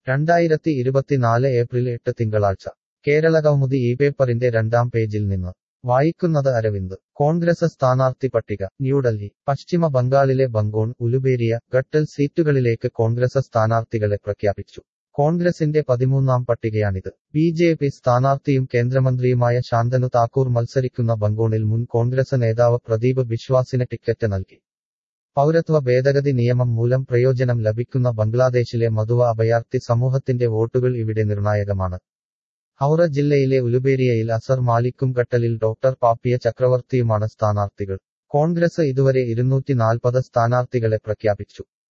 രണ്ടായിരത്തി ഇരുപത്തിനാല് ഏപ്രിൽ എട്ട് തിങ്കളാഴ്ച കേരളകൗമുദി ഈ പേപ്പറിന്റെ രണ്ടാം പേജിൽ നിന്ന് വായിക്കുന്നത് അരവിന്ദ് കോൺഗ്രസ് സ്ഥാനാർത്ഥി പട്ടിക ന്യൂഡൽഹി പശ്ചിമ ബംഗാളിലെ ബംഗോൺ ഉലുബേരിയ ഗട്ടൽ സീറ്റുകളിലേക്ക് കോൺഗ്രസ് സ്ഥാനാർത്ഥികളെ പ്രഖ്യാപിച്ചു കോൺഗ്രസിന്റെ പതിമൂന്നാം പട്ടികയാണിത് ബി ജെ പി സ്ഥാനാർത്ഥിയും കേന്ദ്രമന്ത്രിയുമായ ശാന്തനു താക്കൂർ മത്സരിക്കുന്ന ബംഗോണിൽ മുൻ കോൺഗ്രസ് നേതാവ് പ്രദീപ് ബിശ്വാസിന് ടിക്കറ്റ് നൽകി പൗരത്വ ഭേദഗതി നിയമം മൂലം പ്രയോജനം ലഭിക്കുന്ന ബംഗ്ലാദേശിലെ മധുവ അഭയാർത്ഥി സമൂഹത്തിന്റെ വോട്ടുകൾ ഇവിടെ നിർണായകമാണ് ഹൗറ ജില്ലയിലെ ഉലുബേരിയയിൽ അസർ മാലിക്കും ഘട്ടലിൽ ഡോക്ടർ പാപ്പിയ ചക്രവർത്തിയുമാണ് സ്ഥാനാർത്ഥികൾ കോൺഗ്രസ് ഇതുവരെ ഇരുന്നൂറ്റി നാൽപ്പത് സ്ഥാനാർത്ഥികളെ പ്രഖ്യാപിച്ചു